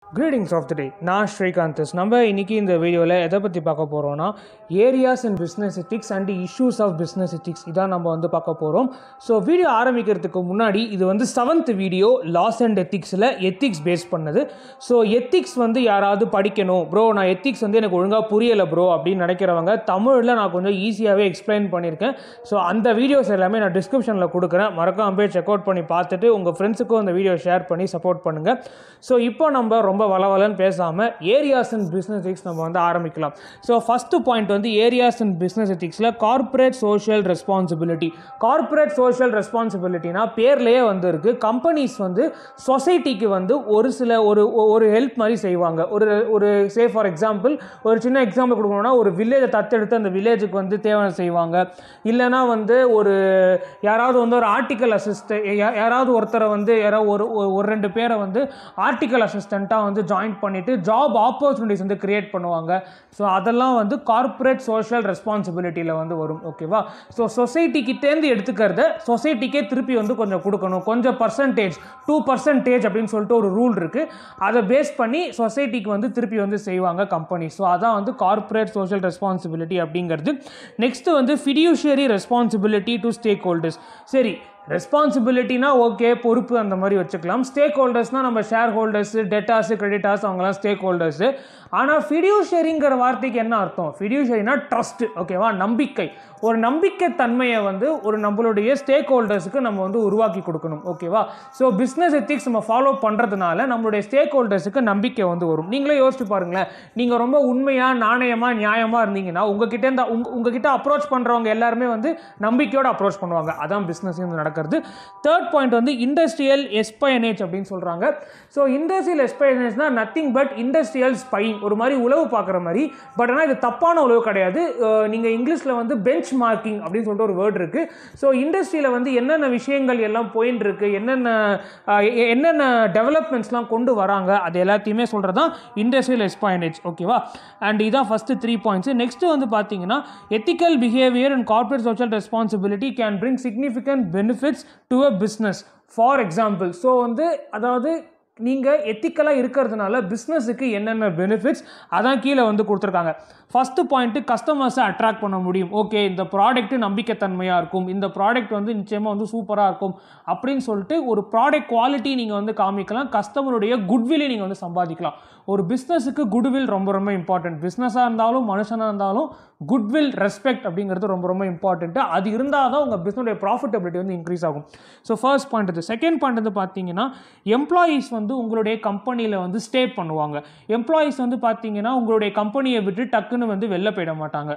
greetings of the டே நான் ஸ்ரீகாந்த் நம்ம இன்னைக்கு இந்த வீடியோவில் எதை பற்றி பார்க்க போகிறோம்னா areas and business ethics and issues of business ethics இதான் நம்ம வந்து பார்க்க போகிறோம் ஸோ வீடியோ ஆரம்பிக்கிறதுக்கு முன்னாடி இது வந்து செவன்த் வீடியோ லாஸ் அண்ட் எத்திக்ஸில் எத்திக்ஸ் பேஸ் பண்ணது ஸோ எத்திக்ஸ் வந்து யாராவது படிக்கணும் ப்ரோ நான் எத்திக்ஸ் வந்து எனக்கு ஒழுங்காக புரியலை ப்ரோ அப்படின்னு நினைக்கிறவங்க தமிழில் நான் கொஞ்சம் ஈஸியாகவே எக்ஸ்பிளைன் பண்ணியிருக்கேன் ஸோ அந்த வீடியோஸ் எல்லாமே நான் டிஸ்கிரிப்ஷனில் கொடுக்குறேன் மறக்காம போய் செக் அவுட் பண்ணி பார்த்துட்டு உங்கள் ஃப்ரெண்ட்ஸுக்கும் அந்த வீடியோ ஷேர் பண்ணி சப்போர்ட் பண்ணுங்கள் ஸோ இப்போ நம்ம ரொம்ப வளவலன்னு பேசாமல் ஏரியாஸ் அண்ட் பிஸ்னஸ் எத்திக்ஸ் நம்ம வந்து ஆரம்பிக்கலாம் ஸோ ஃபஸ்ட்டு பாயிண்ட் வந்து ஏரியாஸ் அண்ட் பிஸ்னஸ் எத்திக்ஸில் corporate social responsibility corporate social ரெஸ்பான்சிபிலிட்டினா பேர்லேயே வந்து இருக்குது கம்பெனிஸ் வந்து சொசைட்டிக்கு வந்து ஒரு சில ஒரு ஒரு ஹெல்ப் மாதிரி செய்வாங்க ஒரு ஒரு சே ஃபார் எக்ஸாம்பிள் ஒரு சின்ன எக்ஸாம்பிள் கொடுக்கணும்னா ஒரு வில்லேஜை தத்தெடுத்து அந்த வில்லேஜுக்கு வந்து தேவை செய்வாங்க இல்லைனா வந்து ஒரு யாராவது வந்து ஒரு ஆர்டிக்கல் அசிஸ்ட் யாராவது ஒருத்தரை வந்து யாராவது ஒரு ஒரு- ஒரு ரெண்டு பேரை வந்து ஆர்டிக்கல் அசிஸ்டண்ட்டாக வந்து ஜாயின் பண்ணிவிட்டு ஜாப் ஆப்பர்ச்சுனிட்டிஸ் வந்து கிரியேட் பண்ணுவாங்க ஸோ அதெல்லாம் வந்து கார்ப்பரேட் சோஷியல் ரெஸ்பான்சிபிலிட்டியில் வந்து வரும் ஓகேவா ஸோ சொசைட்டிக்கிட்டேருந்து எடுத்துக்கிறத சொசைட்டிக்கே திருப்பி வந்து கொஞ்சம் கொடுக்கணும் கொஞ்சம் பர்சன்டேஜ் டூ பர்சன்டேஜ் அப்படின்னு சொல்லிட்டு ஒரு ரூல் இருக்குது அதை பேஸ் பண்ணி சொசைட்டிக்கு வந்து திருப்பி வந்து செய்வாங்க கம்பெனி ஸோ அதான் வந்து கார்ப்பரேட் சோஷியல் ரெஸ்பான்சிபிலிட்டி அப்படிங்கிறது நெக்ஸ்ட் வந்து fiduciary responsibility to stakeholders சரி ரெஸ்பான்சிபிலிட்டினா ஓகே பொறுப்பு அந்த மாதிரி வச்சுக்கலாம் ஸ்டேக் ஹோல்டர்ஸ்னால் நம்ம ஷேர் ஹோல்டர்ஸு டெட்டாஸு கிரெடிட்டாஸ் அவங்களாம் ஸ்டேக் ஹோல்டர்ஸு ஆனால் ஃபிடியூஷரிங்கிற வார்த்தைக்கு என்ன அர்த்தம் ஃபிடியூஷரினா ட்ரஸ்ட் ஓகேவா நம்பிக்கை ஒரு நம்பிக்கை தன்மையை வந்து ஒரு நம்மளுடைய ஸ்டேக் ஹோல்டர்ஸுக்கு நம்ம வந்து உருவாக்கி கொடுக்கணும் ஓகேவா ஸோ பிஸ்னஸ் எத்திக்ஸ் நம்ம ஃபாலோ பண்ணுறதுனால நம்மளுடைய ஸ்டேக் ஹோல்டர்ஸுக்கு நம்பிக்கை வந்து வரும் நீங்களே யோசிச்சு பாருங்களேன் நீங்கள் ரொம்ப உண்மையாக நாணயமாக நியாயமாக இருந்தீங்கன்னா உங்ககிட்ட இந்த உங்க உங்ககிட்ட அப்ரோச் பண்ணுறவங்க எல்லாருமே வந்து நம்பிக்கையோட அப்ரோச் பண்ணுவாங்க அதான் பிஸ்னஸ் நடக்கிறது தேர்ட் பாயிண்ட் வந்து இண்டஸ்ட்ரியல் எஸ்பயனேஜ் அப்படின்னு சொல்கிறாங்க ஸோ இண்டஸ்ட்ரியல் எஸ்பயனேஜ்னா நத்திங் பட் இண்டஸ்ட்ரியல் ஸ்பைங் ஒரு மாதிரி உளவு பார்க்குற மாதிரி பட் ஆனால் இது தப்பான உளவு கிடையாது நீங்கள் இங்கிலீஷில் வந்து பெஞ்ச் மார்க்கிங் அப்படின்னு சொல்லிட்டு ஒரு வேர்ட் இருக்குது ஸோ இண்டஸ்ட்ரியில் வந்து என்னென்ன விஷயங்கள் எல்லாம் போயின்னு இருக்கு என்னென்ன அஹ், எ- என்னென்ன டெவலப்மெண்ட்ஸ்லாம் கொண்டு வராங்க அது எல்லாத்தையுமே சொல்கிறது தான் இண்டஸ்ட்ரியல் எஸ்பயனேஜ் ஓகேவா அண்ட் இதான் ஃபஸ்ட்டு த்ரீ பாயிண்ட்ஸ் நெக்ஸ்ட்டு வந்து பார்த்தீங்கன்னா ethical behaviour and corporate social responsibility can bring significant benefits to a business for example so வந்து அதாவது நீங்கள் எத்திக்கலாக இருக்கிறதுனால பிஸ்னஸுக்கு என்னென்ன பெனிஃபிட்ஸ் அதான் கீழே வந்து கொடுத்துருக்காங்க ஃபஸ்ட்டு பாயிண்ட்டு கஸ்டமர்ஸை அட்ராக்ட் பண்ண முடியும் ஓகே இந்த ப்ராடக்ட்டு நம்பிக்கைத்தன்மையாக இருக்கும் இந்த ப்ராடக்ட் வந்து நிச்சயமாக வந்து சூப்பராக இருக்கும் அப்படின்னு சொல்லிட்டு ஒரு ப்ராடக்ட் குவாலிட்டி நீங்கள் வந்து காமிக்கலாம் கஸ்டமருடைய குட்வில்லை நீங்கள் வந்து சம்பாதிக்கலாம் ஒரு பிஸ்னஸுக்கு குட்வில் ரொம்ப ரொம்ப இம்பார்ட்டன்ட் பிஸ்னஸாக இருந்தாலும் மனுஷனாக இருந்தாலும் குட்வில் ரெஸ்பெக்ட் அப்படிங்கிறது ரொம்ப ரொம்ப இம்பார்ட்டன்ட்டு அது இருந்தால் தான் உங்கள் பிஸ்னஸுடைய ப்ராஃபிட்டபிலிட்டி வந்து இன்க்ரீஸ் ஆகும் ஸோ ஃபர்ஸ்ட் பாயிண்ட் இது செகண்ட் பாயிண்ட் வந்து பார்த்தீங்கன்னா எம்ப்ளாயீஸ் வந்து உங்களுடைய கம்பெனியில் வந்து ஸ்டே பண்ணுவாங்க எம்ப்ளாயீஸ் வந்து பார்த்தீங்கன்னா உங்களுடைய கம்பெனியை விட்டு டக்குன்னு வந்து வெளில போயிட மாட்டாங்க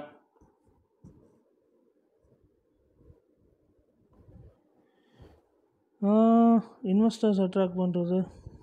இன்வெஸ்டர்ஸ் அட்ராக்ட் பண்ணுறது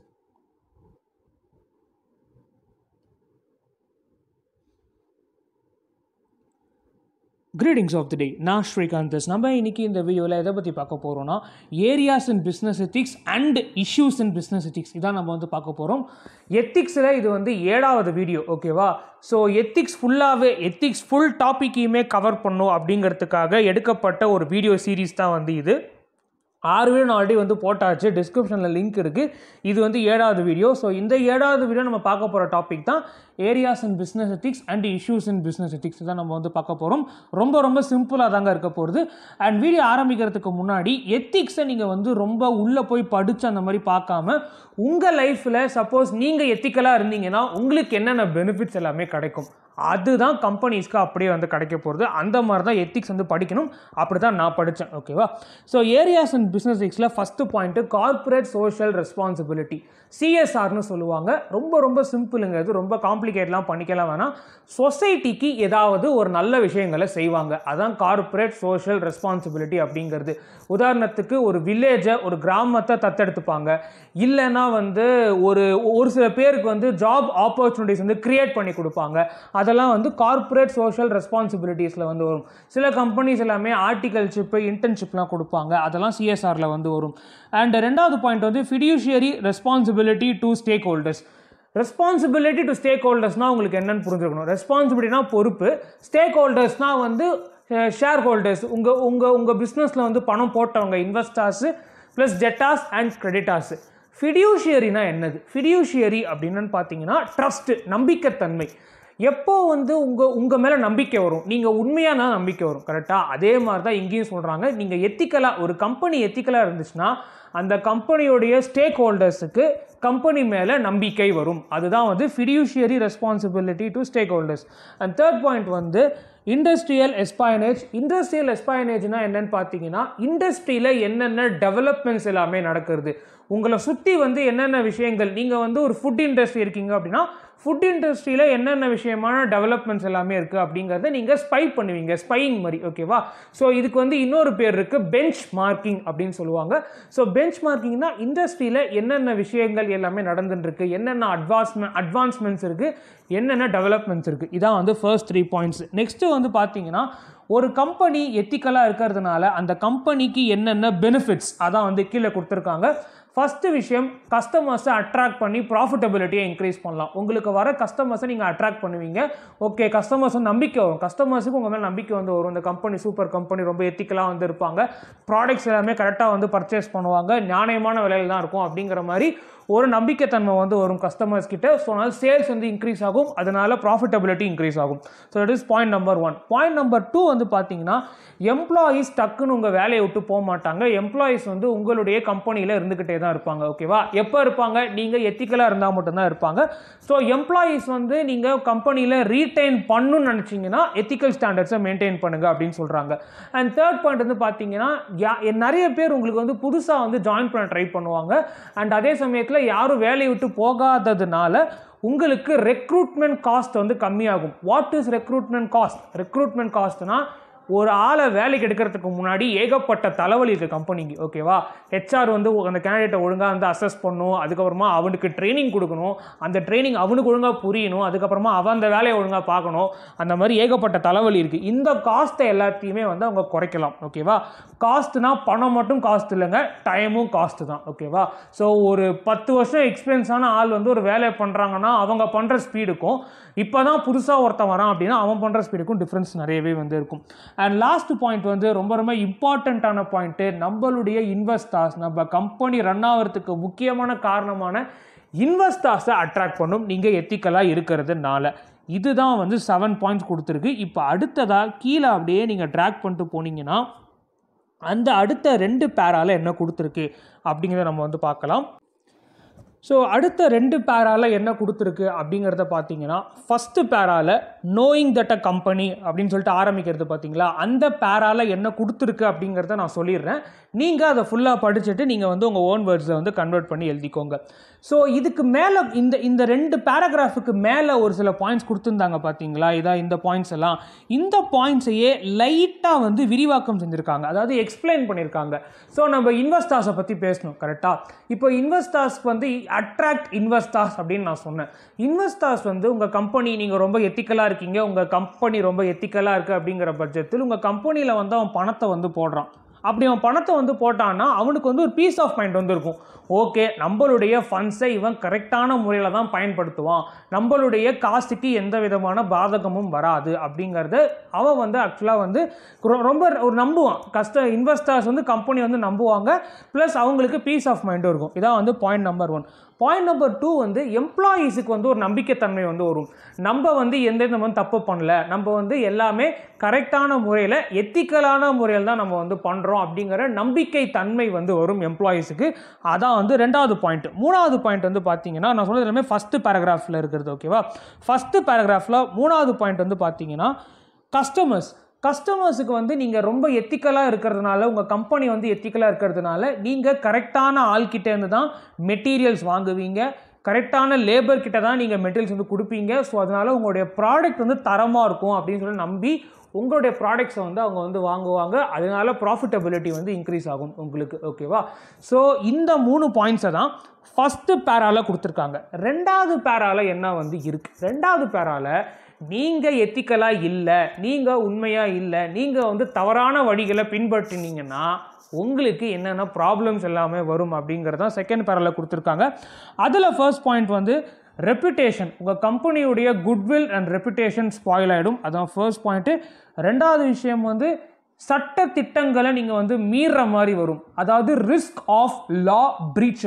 கிரீடிங்ஸ் ஆஃப் தி டே நான் ஸ்ரீகாந்த் நம்ம இன்னைக்கு இந்த வீடியோவில் எதை பற்றி பார்க்க போகிறோம்னா areas in business ethics and issues in business ethics இதான் நம்ம வந்து பார்க்க போகிறோம் எத்திக்ஸில் இது வந்து ஏழாவது வீடியோ ஓகேவா ஸோ எத்திக்ஸ் ஃபுல்லாகவே எத்திக்ஸ் ஃபுல் டாப்பிக்கையுமே கவர் பண்ணும் அப்படிங்கிறதுக்காக எடுக்கப்பட்ட ஒரு வீடியோ சீரீஸ் தான் வந்து இது ஆறு வீடியோ நான் ஆல்ரெடி வந்து போட்டாச்சு டிஸ்கிரிப்ஷனில் லிங்க் இருக்குது இது வந்து ஏழாவது வீடியோ ஸோ இந்த ஏழாவது வீடியோ நம்ம பார்க்க போகிற டாபிக் தான் areas in business ethics and issues in business ethics தான் நம்ம வந்து பார்க்க போகிறோம் ரொம்ப ரொம்ப சிம்பிளாக தாங்க இருக்க போகிறது அண்ட் வீடியோ ஆரம்பிக்கிறதுக்கு முன்னாடி எத்திக்ஸை நீங்கள் வந்து ரொம்ப உள்ளே போய் படித்து அந்த மாதிரி பார்க்காம உங்கள் லைஃப்பில் சப்போஸ் நீங்கள் எத்திக்கலாக இருந்தீங்கன்னா உங்களுக்கு என்னென்ன பெனிஃபிட்ஸ் எல்லாமே கிடைக்கும் அதுதான் கம்பெனிஸ்க்கு அப்படியே வந்து கிடைக்க போகிறது அந்த மாதிரி தான் எத்திக்ஸ் வந்து படிக்கணும் அப்படி தான் நான் படித்தேன் ஓகேவா ஸோ ஏரியாஸ் அண்ட் பிஸ்னஸ் எத்திக்ஸில் first point corporate social responsibility சிஎஸ்ஆர்னு சொல்லுவாங்க ரொம்ப ரொம்ப சிம்பிளுங்க இது ரொம்ப காம்ப்ளிகேட்லாம் பண்ணிக்கலாம் வேணாம் சொசைட்டிக்கு ஏதாவது ஒரு நல்ல விஷயங்களை செய்வாங்க அதான் கார்ப்பரேட் சோஷியல் ரெஸ்பான்சிபிலிட்டி அப்படிங்கிறது உதாரணத்துக்கு ஒரு வில்லேஜை ஒரு கிராமத்தை தத்தெடுத்துப்பாங்க இல்லைன்னா வந்து ஒரு ஒரு சில பேருக்கு வந்து ஜாப் ஆப்பர்ச்சுனிட்டிஸ் வந்து கிரியேட் பண்ணி கொடுப்பாங்க அதெல்லாம் வந்து கார்ப்பரேட் சோஷியல் ரெஸ்பான்சிபிலிட்டிஸில் வந்து வரும் சில கம்பெனிஸ் எல்லாமே ஆர்டிகல்ஷிப்பு இன்டர்ன்ஷிப்லாம் கொடுப்பாங்க அதெல்லாம் சிஎஸ்ஆரில் வந்து வரும் அண்ட் ரெண்டாவது பாயிண்ட் வந்து fiduciary responsibility to stakeholders responsibility to ஸ்டேக் ஹோல்டர்ஸ்னால் உங்களுக்கு என்னன்னு புரிஞ்சுக்கணும் ரெஸ்பான்சிபிலிட்டினா பொறுப்பு ஸ்டேக் ஹோல்டர்ஸ்னால் வந்து ஷேர் ஹோல்டர்ஸ் உங்கள் உங்கள் உங்கள் பிஸ்னஸில் வந்து பணம் போட்டவங்க investors plus debtors and creditors ஃபிடியூஷியரினா என்னது ஃபிடியூஷியரி அப்படின்னு பார்த்தீங்கன்னா ட்ரஸ்ட்டு நம்பிக்கைத்தன்மை எப்போ வந்து உங்கள் உங்கள் மேலே நம்பிக்கை வரும் நீங்கள் உண்மையான நம்பிக்கை வரும் கரெக்டாக அதே மாதிரி தான் இங்கேயும் சொல்கிறாங்க நீங்கள் எத்திக்கலாக ஒரு கம்பெனி எத்திக்கலாக இருந்துச்சுன்னா அந்த கம்பெனியோடைய ஸ்டேக் ஹோல்டர்ஸுக்கு கம்பெனி மேலே நம்பிக்கை வரும் அதுதான் வந்து fiduciary responsibility to stakeholders and third point வந்து இண்டஸ்ட்ரியல் எஸ்பயனேஜ் இண்டஸ்ட்ரியல் எஸ்பயனேஜ்னா என்னன்னு பார்த்தீங்கன்னா இண்டஸ்ட்ரியில் என்னென்ன டெவலப்மெண்ட்ஸ் எல்லாமே நடக்கிறது உங்களை சுற்றி வந்து என்னென்ன விஷயங்கள் நீங்கள் வந்து ஒரு ஃபுட் இண்டஸ்ட்ரி இருக்கீங்க அப்படின்னா ஃபுட் இண்டஸ்ட்ரியில் என்னென்ன விஷயமான டெவலப்மெண்ட்ஸ் எல்லாமே இருக்குது அப்படிங்கிறத நீங்கள் ஸ்பை பண்ணுவீங்க ஸ்பையிங் மாதிரி ஓகேவா ஸோ இதுக்கு வந்து இன்னொரு பேர் இருக்குது பெஞ்ச் மார்க்கிங் அப்படின்னு சொல்லுவாங்க ஸோ பெஞ்ச் மார்க்கிங்னா இண்டஸ்ட்ரியில் என்னென்ன விஷயங்கள் எல்லாமே நடந்துட்டு இருக்கு என்னென்ன அட்வான்ஸ்மெண்ட் அட்வான்ஸ்மெண்ட்ஸ் இருக்குது என்னென்ன டெவலப்மெண்ட்ஸ் இருக்குது இதான் வந்து ஃபர்ஸ்ட் த்ரீ பாயிண்ட்ஸ் நெக்ஸ்ட்டு வந்து பார்த்தீங்கன்னா ஒரு கம்பெனி எத்திக்கலாக இருக்கிறதுனால அந்த கம்பெனிக்கு என்னென்ன பெனிஃபிட்ஸ் அதான் வந்து கீழே கொடுத்துருக்காங்க ஃபஸ்ட்டு விஷயம் கஸ்டமர்ஸை அட்ராக்ட் பண்ணி ப்ராஃபிட்டபிலிட்டியை இன்க்ரீஸ் பண்ணலாம் உங்களுக்கு வர கஸ்டமர்ஸை நீங்கள் அட்ராக்ட் பண்ணுவீங்க ஓகே கஸ்டமர்ஸ் நம்பிக்கை வரும் கஸ்டமர்ஸுக்கு உங்கள் மேலே நம்பிக்கை வந்து வரும் இந்த கம்பெனி சூப்பர் கம்பெனி ரொம்ப எத்திக்கலாக வந்து இருப்பாங்க ப்ராடக்ட்ஸ் எல்லாமே கரெக்டாக வந்து பர்ச்சேஸ் பண்ணுவாங்க நியாயமான விலையில் தான் இருக்கும் அப்படிங்கிற மாதிரி ஒரு நம்பிக்கைத்தன்மை வந்து வரும் கஸ்டமர்ஸ் கிட்ட ஸோ அதனால் சேல்ஸ் வந்து இன்க்ரீஸ் ஆகும் அதனால ப்ராஃபிட்டபிலிட்டி இன்க்ரீஸ் ஆகும் so it is point number one point number two வந்து பார்த்தீங்கன்னா எம்ப்ளாயீஸ் டக்குன்னு உங்கள் வேலையை விட்டு போக மாட்டாங்க எம்ப்ளாயீஸ் வந்து உங்களுடைய கம்பெனியில் இருந்துக்கிட்டே தான் இருப்பாங்க ஓகேவா எப்போ இருப்பாங்க நீங்கள் எத்திக்கலாக இருந்தால் மட்டும்தான் இருப்பாங்க ஸோ எம்ப்ளாயீஸ் வந்து நீங்கள் கம்பெனியில் ரீட்டைன் பண்ணணும்னு நினச்சிங்கன்னா எத்திக்கல் ஸ்டாண்டர்ட்ஸை மெயின்டைன் பண்ணுங்க அப்படின்னு சொல்கிறாங்க அண்ட் தேர்ட் பாயிண்ட் வந்து பார்த்தீங்கன்னா யா- நிறைய பேர் உங்களுக்கு வந்து புதுசாக வந்து ஜாயின் பண்ண ட்ரை பண்ணுவாங்க அண்ட் அதே சமயத்தில் யாரும் வேலையை விட்டு போகாததுனால உங்களுக்கு ரெக்ரூட்மெண்ட் காஸ்ட் வந்து கம்மியாகும் what is recruitment cost recruitment காஸ்ட்னா ஒரு ஆளை வேலைக்கு எடுக்கிறதுக்கு முன்னாடி ஏகப்பட்ட தலைவலி இருக்குது கம்பெனிக்கு ஓகேவா ஹெச்ஆர் வந்து அந்த கேண்டிடேட்டை ஒழுங்காக வந்து அசஸ் பண்ணணும் அதுக்கப்புறமா அவனுக்கு ட்ரைனிங் கொடுக்கணும் அந்த ட்ரைனிங் அவனுக்கு ஒழுங்காக புரியணும் அதுக்கப்புறமா அவன் அந்த வேலையை ஒழுங்காக பார்க்கணும் அந்த மாதிரி ஏகப்பட்ட தலைவலி இருக்குது இந்த காஸ்ட்டை எல்லாத்தையுமே வந்து அவங்க குறைக்கலாம் ஓகேவா காஸ்ட்னா பணம் மட்டும் காஸ்ட் இல்லைங்க டைமும் காஸ்ட் தான் ஓகேவா ஸோ ஒரு பத்து வருஷம் எக்ஸ்பீரியன்ஸான ஆள் வந்து ஒரு வேலையை பண்ணுறாங்கன்னா அவங்க பண்ணுற ஸ்பீடுக்கும் இப்போ தான் புதுசாக ஒருத்தன் வரான் அப்படின்னா அவன் பண்ணுற ஸ்பீடுக்கும் டிஃப்ரென்ஸ் நிறையவே வந்து இருக்கும் அண்ட் லாஸ்ட் பாயிண்ட் வந்து ரொம்ப ரொம்ப இம்பார்ட்டண்ட்டான பாயிண்ட்டு நம்மளுடைய இன்வெஸ்டார்ஸ் நம்ம கம்பெனி ரன் ஆகிறதுக்கு முக்கியமான காரணமான இன்வெஸ்டார்ஸை அட்ராக்ட் பண்ணும் நீங்கள் எத்திக்கலாக இருக்கிறதுனால இதுதான் வந்து செவன் பாயிண்ட்ஸ் கொடுத்துருக்கு இப்போ அடுத்ததாக கீழே அப்படியே நீங்கள் ட்ராக் பண்ணிட்டு போனீங்கன்னா அந்த அடுத்த ரெண்டு பேரால என்ன கொடுத்துருக்கு அப்படிங்கிறத நம்ம வந்து பார்க்கலாம் ஸோ அடுத்த ரெண்டு பேரால என்ன கொடுத்துருக்கு அப்படிங்கிறத பார்த்தீங்கன்னா ஃபஸ்ட்டு பேரால நோயிங் தட் அ கம்பெனி அப்படின்னு சொல்லிட்டு ஆரம்பிக்கிறது பார்த்தீங்களா அந்த பேரால என்ன கொடுத்துருக்கு அப்படிங்கிறத நான் சொல்லிடுறேன் நீங்கள் அதை ஃபுல்லாக படிச்சுட்டு நீங்கள் வந்து உங்கள் ஓன் வேர்ட்ஸை வந்து கன்வெர்ட் பண்ணி எழுதிக்கோங்க ஸோ இதுக்கு மேலே இந்த இந்த ரெண்டு பேராகிராஃபுக்கு மேலே ஒரு சில பாயிண்ட்ஸ் கொடுத்துருந்தாங்க பார்த்தீங்களா இதான் இந்த பாயிண்ட்ஸ் எல்லாம் இந்த பாயிண்ட்ஸையே லைட்டாக வந்து விரிவாக்கம் செஞ்சுருக்காங்க அதாவது எக்ஸ்பிளைன் பண்ணியிருக்காங்க ஸோ நம்ம இன்வெஸ்டார்ஸை பற்றி பேசணும் கரெக்டாக இப்போ இன்வெஸ்டார்ஸ்க்கு வந்து அட்ராக்ட் இன்வெஸ்டார்ஸ் அப்படின்னு நான் சொன்னேன் இன்வெஸ்டார்ஸ் வந்து உங்கள் கம்பெனி நீங்கள் ரொம்ப எத்திக்கலாக இருக்கீங்க உங்கள் கம்பெனி ரொம்ப எத்திக்கலாக இருக்குது அப்படிங்கிற பட்சத்தில் உங்கள் கம்பெனியில் வந்து அவன் பணத்தை வந்து போடுறான் அப்படி அவன் பணத்தை வந்து போட்டான்னா அவனுக்கு வந்து ஒரு பீஸ் ஆஃப் மைண்ட் வந்து இருக்கும் ஓகே நம்மளுடைய ஃபண்ட்ஸை இவன் கரெக்டான முறையில் தான் பயன்படுத்துவான் நம்மளுடைய காசுக்கு எந்த விதமான பாதகமும் வராது அப்படிங்கிறத அவன் வந்து ஆக்சுவலாக வந்து ரொ- ரொம்ப ஒரு நம்புவான் கஷ்ட இன்வெஸ்டர்ஸ் வந்து கம்பெனி வந்து நம்புவாங்க ப்ளஸ் அவங்களுக்கு பீஸ் ஆஃப் மைண்டும் இருக்கும் இதான் வந்து point number one point number two வந்து எம்ப்ளாயீஸுக்கு வந்து ஒரு நம்பிக்கைத்தன்மை வந்து வரும் நம்ம வந்து எந்த இந்த மாதிரி தப்பு பண்ணல நம்ம வந்து எல்லாமே கரெக்டான முறையில் எத்திக்கலான முறையில் தான் நம்ம வந்து பண்ணுறோம் அப்படிங்கிற நம்பிக்கை தன்மை வந்து வரும் எம்ப்ளாயீஸுக்கு அதான் வந்து ரெண்டாவது பாயிண்ட் மூணாவது பாயிண்ட் வந்து பார்த்தீங்கன்னா நான் சொன்னது எல்லாமே ஃபஸ்ட்டு பேராகிராஃபில் இருக்கிறது ஓகேவா ஃபஸ்ட்டு பேராகிராஃபில் மூணாவது பாயிண்ட் வந்து பார்த்தீங்கன்னா கஸ்டமர்ஸ் கஸ்டமர்ஸுக்கு வந்து நீங்கள் ரொம்ப எத்திக்கலாக இருக்கிறதுனால உங்கள் கம்பெனி வந்து எத்திக்கலாக இருக்கிறதுனால நீங்கள் கரெக்டான ஆள்கிட்ட இருந்து தான் மெட்டீரியல்ஸ் வாங்குவீங்க கரெக்டான லேபர் கிட்ட தான் நீங்கள் மெட்டீரியல்ஸ் வந்து கொடுப்பீங்க ஸோ அதனால் உங்களுடைய ப்ராடக்ட் வந்து தரமாக இருக்கும் அப்படின்னு சொல்லி நம்பி உங்களுடைய ப்ராடக்ட்ஸை வந்து அவங்க வந்து வாங்குவாங்க அதனால ப்ராஃபிட்டபிலிட்டி வந்து இன்க்ரீஸ் ஆகும் உங்களுக்கு ஓகேவா ஸோ இந்த மூணு பாயிண்ட்ஸை தான் ஃபஸ்ட்டு பேரால கொடுத்துருக்காங்க ரெண்டாவது பேரால என்ன வந்து இருக்குது ரெண்டாவது பேரால நீங்கள் எத்திக்கலாக இல்லை நீங்கள் உண்மையாக இல்லை நீங்கள் வந்து தவறான வழிகளை பின்பற்றினீங்கன்னா உங்களுக்கு என்னென்ன ப்ராப்ளம்ஸ் எல்லாமே வரும் அப்படிங்கிறது தான் செகண்ட் பேரில் கொடுத்துருக்காங்க அதில் ஃபர்ஸ்ட் பாயிண்ட் வந்து ரெப்புடேஷன் உங்கள் கம்பெனியுடைய குட்வில் அண்ட் ரெப்புடேஷன் ஸ்பாயில் ஆகிடும் அதான் ஃபர்ஸ்ட் பாயிண்ட்டு ரெண்டாவது விஷயம் வந்து சட்ட திட்டங்களை நீங்கள் வந்து மீறுற மாதிரி வரும் அதாவது ரிஸ்க் ஆஃப் லா பிரீச்சஸ்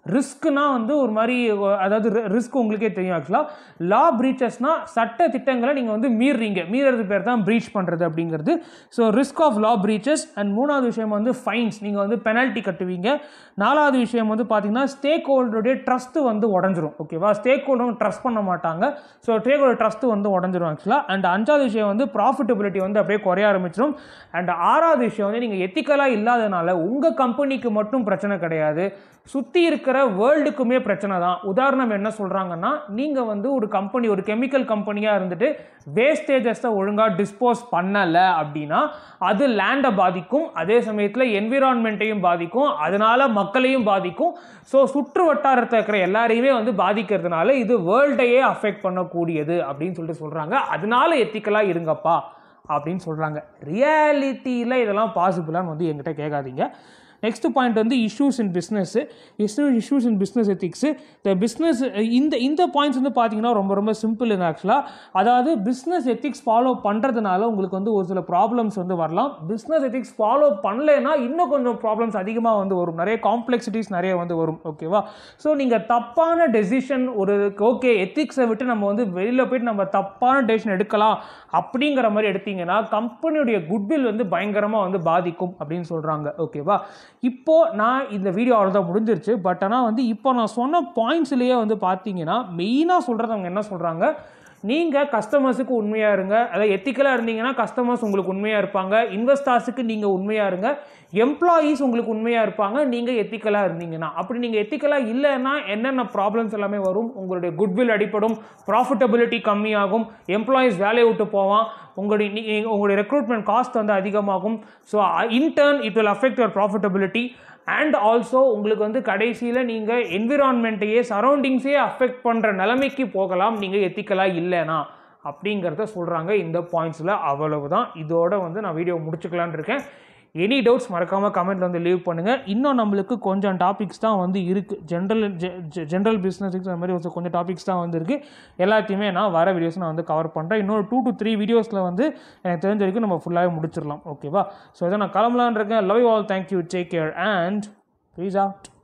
ரிஸ்க்னா வந்து ஒரு மாதிரி அஹ், அதாவது ரிஸ்க் உங்களுக்கே தெரியும் ஆக்சுவலாக லா பிரீச்சஸ்னா சட்ட திட்டங்களை நீங்கள் வந்து மீறுறீங்க மீறது பேர் தான் ப்ரீச் பண்ணுறது அப்படிங்கிறது so risk of law breaches and மூணாவது விஷயம் வந்து ஃபைன்ஸ் நீங்கள் வந்து பெனல்ட்டி கட்டுவீங்க நாலாவது விஷயம் வந்து பார்த்தீங்கன்னா ஸ்டேக் ஹோல்டருடைய ட்ரஸ்ட்டு வந்து உடஞ்சிரும் ஓகேவா ஸ்டேக் ஹோல்டரும் ட்ரஸ்ட் பண்ண மாட்டாங்க ஸோ ஸ்டேக் ஹோல்டர் ட்ரஸ்ட்டு வந்து உடஞ்சிரும் ஆக்சுவலாக அண்ட் அஞ்சாவது விஷயம் வந்து ப்ராஃபிட்டபிலிட்டி வந்து அப்படியே குறைய ஆரம்பிச்சிடும் அண்ட் ஆறாவது விஷயம் வந்து நீங்கள் எத்திக்கலாக இல்லாதனால உங்கள் கம்பெனிக்கு மட்டும் பிரச்சனை கிடையாது சுற்றி இருக்கிற வேர்ல்டுக்குமே பிரச்சனை தான் உதாரணம் என்ன சொல்கிறாங்கன்னா நீங்கள் வந்து ஒரு கம்பெனி ஒரு கெமிக்கல் கம்பெனியாக இருந்துட்டு வேஸ்டேஜஸை ஒழுங்காக டிஸ்போஸ் பண்ணலை அப்படின்னா அது லேண்டை பாதிக்கும் அதே சமயத்தில் என்விரான்மெண்ட்டையும் பாதிக்கும் அதனால மக்களையும் பாதிக்கும் ஸோ சுற்று வட்டாரத்தில் இருக்கிற எல்லாரையுமே வந்து பாதிக்கிறதுனால இது வேர்ல்டையே அஃபெக்ட் பண்ணக்கூடியது அப்படின்னு சொல்லிட்டு சொல்கிறாங்க அதனால எத்திக்கலாக இருங்கப்பா அப்படின்னு சொல்கிறாங்க ரியாலிட்டியில் இதெல்லாம் பாசிபிளான்னு வந்து என்கிட்ட கேட்காதீங்க நெக்ஸ்ட் பாயிண்ட் வந்து issues in business issues in business ethics இந்த பிஸ்னஸ் இந்த இந்த பாயிண்ட்ஸ் வந்து பார்த்தீங்கன்னா ரொம்ப ரொம்ப சிம்பிளுங்க ஆக்சுவலாக அதாவது பிஸ்னஸ் எத்திக்ஸ் ஃபாலோ பண்ணுறதுனால உங்களுக்கு வந்து ஒரு சில ப்ராப்ளம்ஸ் வந்து வரலாம் பிஸ்னஸ் எத்திக்ஸ் ஃபாலோ பண்ணலைன்னா இன்னும் கொஞ்சம் ப்ராப்ளம்ஸ் அதிகமாக வந்து வரும் நிறைய காம்ப்ளெக்சிட்டிஸ் நிறைய வந்து வரும் ஓகேவா ஸோ நீங்கள் தப்பான டெசிஷன் ஒரு ஓகே எத்திக்ஸை விட்டு நம்ம வந்து வெளியில் போயிட்டு நம்ம தப்பான டெசிஷன் எடுக்கலாம் அப்படிங்கிற மாதிரி எடுத்தீங்கன்னா கம்பெனியுடைய குட்வில் வந்து பயங்கரமாக வந்து பாதிக்கும் அப்படின்னு சொல்கிறாங்க ஓகேவா இப்போ நான் இந்த வீடியோ அவ்வளோதான் முடிஞ்சிருச்சு பட் ஆனால் வந்து இப்போ நான் சொன்ன பாயிண்ட்ஸ்லேயே வந்து பார்த்தீங்கன்னா மெயினாக சொல்கிறது அவங்க என்ன சொல்கிறாங்க நீங்கள் கஸ்டமர்ஸுக்கு உண்மையாக இருங்க அதாவது எத்திக்கலாக இருந்தீங்கன்னா கஸ்டமர்ஸ் உங்களுக்கு உண்மையாக இருப்பாங்க இன்வெஸ்டார்ஸுக்கு நீங்கள் உண்மையாக இருங்க எம்ப்ளாயீஸ் உங்களுக்கு உண்மையாக இருப்பாங்க நீங்கள் எத்திக்கலாக இருந்தீங்கன்னா அப்படி நீங்கள் எத்திக்கலாக இல்லைன்னா என்னென்ன ப்ராப்ளம்ஸ் எல்லாமே வரும் உங்களுடைய குட்வில் அடிப்படும் ப்ராஃபிட்டபிலிட்டி கம்மியாகும் எம்ப்ளாயீஸ் வேலையை விட்டு போவான் உங்களுடைய நீ- நீங்க- உங்களுடைய ரெக்ரூட்மெண்ட் காஸ்ட் வந்து அதிகமாகும் so in turn it will affect your profitability and also உங்களுக்கு வந்து கடைசியில் நீங்கள் என்விரான்மெண்ட்டையே சரௌண்டிங்ஸே அஃபெக்ட் பண்ணுற நிலைமைக்கு போகலாம் நீங்கள் எத்திக்கலாக இல்லைனா அப்படிங்கிறத சொல்கிறாங்க இந்த பாயிண்ட்ஸில் அவ்வளவுதான் இதோட வந்து நான் வீடியோ முடிச்சுக்கலான்னு இருக்கேன் எனி டவுட்ஸ் மறக்காமல் கமெண்ட்ல வந்து லீவ் பண்ணுங்கள் இன்னும் நம்மளுக்கு கொஞ்சம் டாபிக்ஸ் தான் வந்து இருக்குது ஜென்ரல் ஜென்ரல் பிஸ்னஸ் அந்த மாதிரி ஒரு கொஞ்சம் டாபிக்ஸ் தான் வந்து இருக்குது எல்லாத்தையுமே நான் வர வீடியோஸ் நான் வந்து கவர் பண்ணுறேன் இன்னொரு டூ டு த்ரீ வீடியோஸில் வந்து எனக்கு தெரிஞ்ச வரைக்கும் நம்ம ஃபுல்லாகவே முடிச்சிடலாம் ஓகேவா ஸோ இதை நான் கிளம்பலான் இருக்கேன் love you all thank you take care and please out